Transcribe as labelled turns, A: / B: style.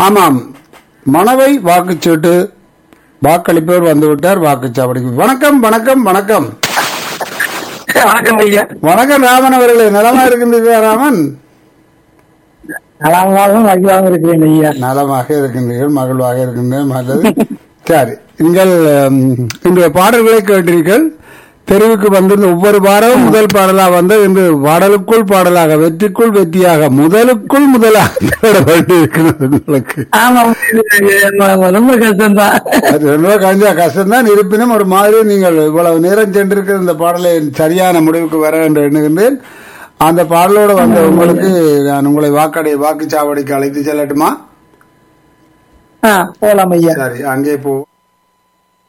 A: ஆமாம் மணவை வாக்குச்சீட்டு வாக்களிப்பவர் வந்துவிட்டார் வாக்குச்சாவடிக்கு வணக்கம் வணக்கம் வணக்கம்
B: வணக்கம் ஐயா
A: வணக்கம் ராமன் அவர்களே நலமா இருக்கின்றீர்களா ராமன்
B: நலமாகவும் மகிழ்வாகவும் இருக்கிறேன் ஐயா
A: நலமாக இருக்கின்றீர்கள் மகிழ்வாக இருக்கின்றேன் நல்லது சரி நீங்கள் ம், இன்றைய பாடல்களை கேட்டீர்கள் தெருவுக்கு வந்திருந்த ஒவ்வொரு பாடலும் முதல் பாடலாக வந்து இன்று பாடலுக்குள் பாடலாக வெற்றிக்குள் வெற்றியாக முதலுக்குள் முதலாக தேட வேண்டியிருக்கிறது உங்களுக்கு
B: ஆமா இது ரொம்ப கஷ்டம்தான்
A: அது ரொம்ப கஞ்சா கஷ்டம்தான் இருப்பினும் ஒரு மாதிரி நீங்கள் இவ்வளவு நேரம் சென்றிருக்கிற இந்த பாடலை சரியான முடிவுக்கு வர என்று எண்ணுகின்றேன் அந்த பாடலோடு வந்த உங்களுக்கு நான் உங்களை வாக்கடை வாக்குச்சாவடிக்கு அழைத்து செல்லட்டுமா
B: ஆ, போலாம் ஐயா
A: சரி அங்கே போ